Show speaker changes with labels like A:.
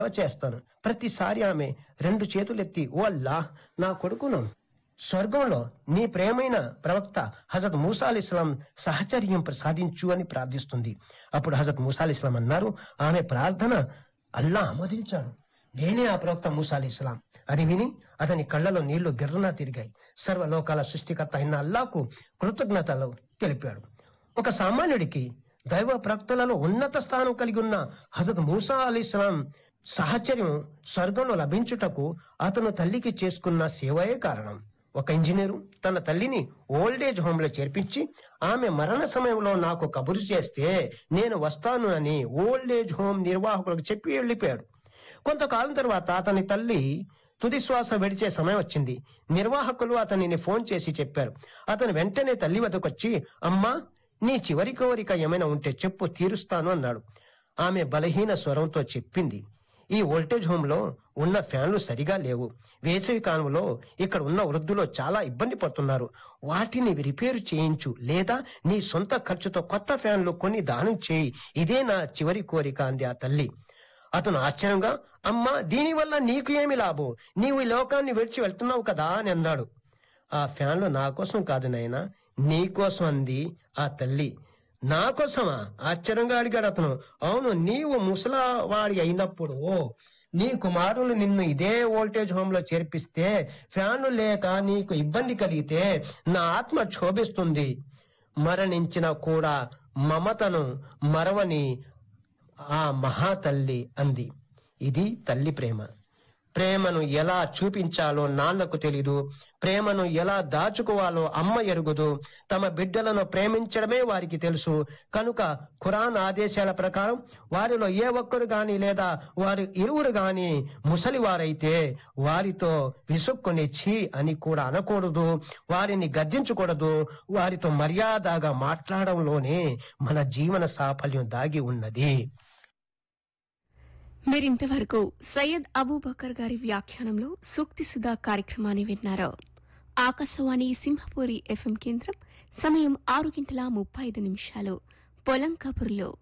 A: చేస్తాను ప్రతిసారి ఆమె రెండు చేతులెత్తి ఓ అల్లా నా కొడుకును స్వర్గంలో నీ ప్రేమైన ప్రవక్త హజరత్ మూసా అలీ ఇస్లాం సహచర్యం ప్రసాదించు అని ప్రార్థిస్తుంది అప్పుడు హజరత్ మూసా అలీ ఇస్లాం అన్నారు ఆమె ప్రార్థన అల్లా ఆమోదించాడు నేనే ఆ ప్రవక్త మూసా అలీ ఇస్లాం అది విని అతని కళ్ళలో నీళ్లు గిర్రన తిరిగాయి సర్వలోకాల సృష్టికర్త అయిన అల్లాకు కృతజ్ఞతలు తెలిపాడు ఒక సామాన్యుడికి దైవ ప్రవక్తలలో ఉన్నత స్థానం కలిగి ఉన్న హజరత్ మూసా అలీ ఇస్లాం సహచర్యం స్వర్గంలో లభించుటకు అతను తల్లికి చేసుకున్న సేవయే కారణం ఒక ఇంజనీరు తన తల్లిని ఓల్డేజ్ హోమ్ లో చేర్పించి ఆమె మరణ సమయంలో నాకు కబురు చేస్తే నేను వస్తాను అని ఓల్డేజ్ హోమ్ నిర్వాహకులకు చెప్పి వెళ్ళిపోయాడు కొంతకాలం తర్వాత అతని తల్లి తుది శ్వాస విడిచే సమయం వచ్చింది నిర్వాహకులు అతనిని ఫోన్ చేసి చెప్పారు అతను వెంటనే తల్లి వద్దకొచ్చి అమ్మా నీ చివరి కోరిక ఏమైనా ఉంటే చెప్పు తీరుస్తాను అన్నాడు ఆమె బలహీన స్వరంతో చెప్పింది ఈ వోల్టేజ్ హోమ్ లో ఉన్న ఫ్యాన్లు సరిగా లేవు వేసవి కాలంలో ఇక్కడ ఉన్న వృద్ధులు చాలా ఇబ్బంది పడుతున్నారు వాటిని రిపేరు చేయించు లేదా నీ సొంత ఖర్చుతో కొత్త ఫ్యాన్లు కొని దానం చేయి ఇదే నా చివరి కోరిక అంది ఆ తల్లి అతను ఆశ్చర్యంగా అమ్మా దీనివల్ల నీకు ఏమి లాభం నీవు ఈ లోకాన్ని విడిచి వెళ్తున్నావు కదా అని అన్నాడు ఆ ఫ్యాన్లు నా కోసం కాదు నాయనా నీ కోసం అంది ఆ తల్లి నా కోసమా ఆశ్చర్యంగా అడిగాడు అతను అవును నీవు ముసలవాడి అయినప్పుడు నీ కుమారులు నిన్ను ఇదే వోల్టేజ్ హోమ్ లో చేర్పిస్తే ఫ్యాన్లు లేక నీకు ఇబ్బంది కలిగితే నా ఆత్మ క్షోభిస్తుంది మరణించిన కూడా మమతను మరవని ఆ మహాతల్లి అంది ఇది తల్లి ప్రేమ ప్రేమను ఎలా చూపించాలో నాన్నకు తెలీదు ప్రేమను ఎలా దాచుకోవాలో అమ్మ ఎరుగుదు తమ బిడ్డలను ప్రేమించడమే వారికి తెలుసు కనుక ఖురాన్ ఆదేశాల ప్రకారం వారిలో ఏ ఒక్కరు గాని లేదా వారి ఇరువురు గాని ముసలివారైతే వారితో విసుక్కుని ఛీ అని కూడా అనకూడదు వారిని గద్దించకూడదు వారితో మర్యాదగా మాట్లాడడంలోనే మన జీవన సాఫల్యం దాగి ఉన్నది
B: మీరింతవరకు సయ్యద్ అబూబకర్ గారి వ్యాఖ్యానంలో సూక్తి సుధా కార్యక్రమాన్ని విన్నారు ఆకాశవాణి సింహపూరి ఎఫ్ఎం కేంద్రం సమయం ఆరు గంటల ముప్పై ఐదు నిమిషాలు పొలం కబుర్లో